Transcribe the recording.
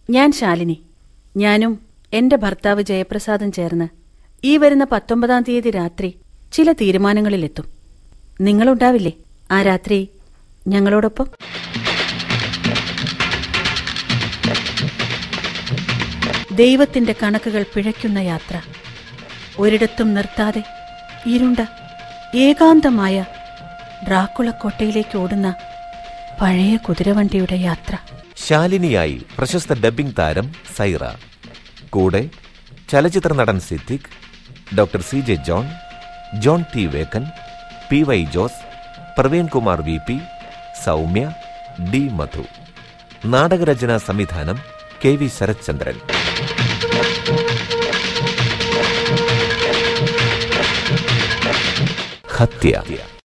ഞാൻ ശാലിനി ഞാനും എന്റെ ഭർത്താവ് ജയപ്രസാദും ചേർന്ന് ഈ വരുന്ന പത്തൊമ്പതാം തീയതി രാത്രി ചില തീരുമാനങ്ങളിലെത്തും നിങ്ങളുണ്ടാവില്ലേ ആ രാത്രി ഞങ്ങളോടൊപ്പം ദൈവത്തിന്റെ കണക്കുകൾ പിഴയ്ക്കുന്ന യാത്ര ഒരിടത്തും നിർത്താതെ ഇരുണ്ട ഏകാന്തമായ ഡ്രാക്കുളക്കോട്ടയിലേക്ക് ഓടുന്ന പഴയ കുതിരവണ്ടിയുടെ യാത്ര ശാലിനിയായി പ്രശസ്ത ഡബ്ബിംഗ് താരം സൈറ കൂടെ ചലച്ചിത്ര നടൻ Siddique doctor C J John John T Vakkan P Y Jose Praveen Kumar V P Soumya D Madhu നാടകരചന സംവിധാനം കെ വി ശരത്ചന്ദ്രൻ ഹത്യ